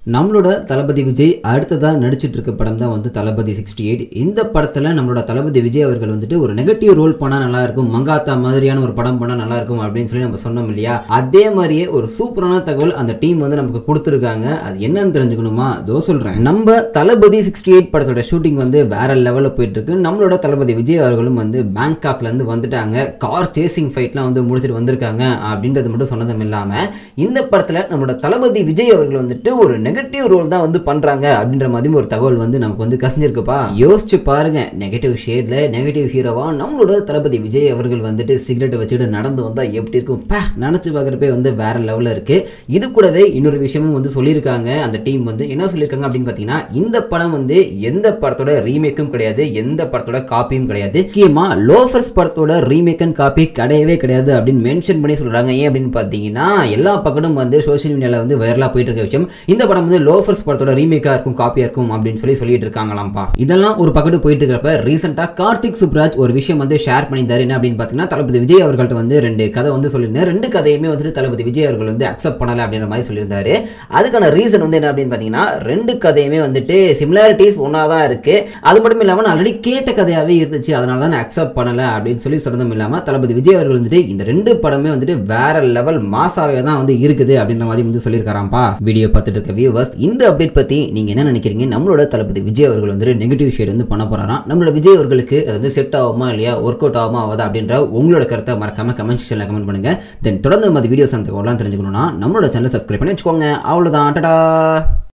நம்மளோட தளபதி விஜய் அடுத்ததாக நடிச்சிட்டு இருக்க படம் தான் வந்து தளபதி சிக்ஸ்டி எயிட் இந்த படத்தில் நம்மளோட தளபதி விஜய் அவர்கள் வந்துட்டு ஒரு நெகட்டிவ் ரோல் பண்ணால் நல்லா இருக்கும் மங்காத்தா மாதிரியான ஒரு படம் பண்ணால் நல்லா இருக்கும் அப்படின்னு சொல்லி நம்ம சொன்னோம் இல்லையா அதே மாதிரியே ஒரு சூப்பரான தகவல் அந்த டீம் வந்து நமக்கு கொடுத்துருக்காங்க அது என்னன்னு தெரிஞ்சுக்கணுமா அதோ சொல்கிறேன் நம்ம தளபதி சிக்ஸ்டி எயிட் படத்தோட ஷூட்டிங் வந்து வேற லெவலில் போயிட்டு இருக்கு நம்மளோட தளபதி விஜய் அவர்களும் வந்து பேங்காக்ல இருந்து வந்துட்டாங்க கார் சேசிங் ஃபைட்லாம் வந்து முடிச்சுட்டு வந்திருக்காங்க அப்படின்றது மட்டும் சொன்னதும் இல்லாமல் இந்த படத்தில் நம்மளோட தளபதி விஜய் அவர்கள் வந்துட்டு ஒரு நெகட்டிவ் ரோல் தான் வந்து பண்றாங்க அப்படின்ற மாதிரி ஒரு தகவல் வந்து நமக்கு வந்து கசிஞ்சிருக்குப்பா யோசிச்சு பாருங்க நெகட்டிவ் ஷேட்ல நெகட்டிவ் ஹீரோவா நம்மளோட தளபதி விஜய் அவர்கள் வந்துட்டு சிகரெட் வச்சுட்டு நடந்து வந்தா எப்படி இருக்கும் பா நினைச்சு பார்க்குறப்பே வந்து வேற லெவலில் இருக்கு இது கூடவே இன்னொரு விஷயமும் வந்து சொல்லியிருக்காங்க அந்த டீம் வந்து என்ன சொல்லியிருக்காங்க அப்படின்னு பார்த்தீங்கன்னா இந்த படம் வந்து எந்த படத்தோட ரீமேக்கும் கிடையாது எந்த படத்தோட காப்பியும் கிடையாது முக்கியமா லோஃபர்ஸ் படத்தோட ரீமேக் அண்ட் காப்பி கிடையவே கிடையாது அப்படின்னு மென்ஷன் பண்ணி சொல்றாங்க ஏன் அப்படின்னு பார்த்தீங்கன்னா எல்லா பக்கமும் வந்து சோஷியல் மீடியாவில் வந்து வைரலாக போயிட்டு இருக்க விஷயம் இந்த படம் வந்து லோஃபர்ஸ் படத்தோட ரீமேக்காக இருக்கும் காப்பியாக இருக்கும் அப்படின்னு சொல்லி சொல்லிட்டு இருக்காங்களாம்ப்பா இதெல்லாம் ஒரு பக்கத்து போயிட்டு இருக்கிறப்ப ரீசெண்டாக கார்த்திக் சுப்ராஜ் ஒரு விஷயம் வந்து ஷேர் பண்ணியிருந்தாரு என்ன அப்படின்னு பார்த்தீங்கன்னா தளபதி விஜய் அவர்கள்ட்ட வந்து ரெண்டு கதை வந்து சொல்லியிருந்தாரு ரெண்டு கதையுமே வந்துட்டு தளபதி விஜய் அவர்கள் வந்து அக்செப்ட் பண்ணலை அப்படின்ற மாதிரி சொல்லியிருந்தாரு அதுக்கான ரீசன் வந்து என்ன அப்படின்னு பார்த்தீங்கன்னா ரெண்டு கதையுமே வந்துட்டு சிமிலாரிட்டிஸ் ஒன்றா தான் இருக்கு அது மட்டும் இல்லாமல் நான் ஆல்ரெடி கேட்ட கதையாகவே இருந்துச்சு அதனால தான் நான் அக்செப்ட் பண்ணலை அப்படின்னு சொல்லி சொன்னதும் இல்லாமல் தளபதி விஜய் அவர்கள் வந்துட்டு இந்த ரெண்டு படமே வந்துட்டு வேற லெவல் மாசாவே தான் வந்து இருக்குது அப்படின்ற மாதிரி வந்து சொல்லியிருக்காராம்ப்பா வீடியோ பார்த்துட்டு இருக்க வியூவர்ஸ் இந்த அப்டேட் பற்றி நீங்கள் என்ன நினைக்கிறீங்க நம்மளோட தளபதி விஜய் அவர்கள் வந்து நெகட்டிவ் ஷேட் வந்து பண்ண போகிறாராம் நம்மளோட விஜய் அவர்களுக்கு அது வந்து செட் ஆகுமா இல்லையா ஒர்க் அவுட் ஆகுமா ஆகாதா அப்படின்ற உங்களோட கருத்தை மறக்காம கமெண்ட் செக்ஷனில் கமெண்ட் பண்ணுங்க தென் தொடர்ந்து மாதிரி வீடியோஸ் அந்த தெரிஞ்சுக்கணும்னா நம்மளோட சேனல் சப்ஸ்கிரைப் பண்ணி வச்சுக்கோங்க அவ்வளோதான் டடா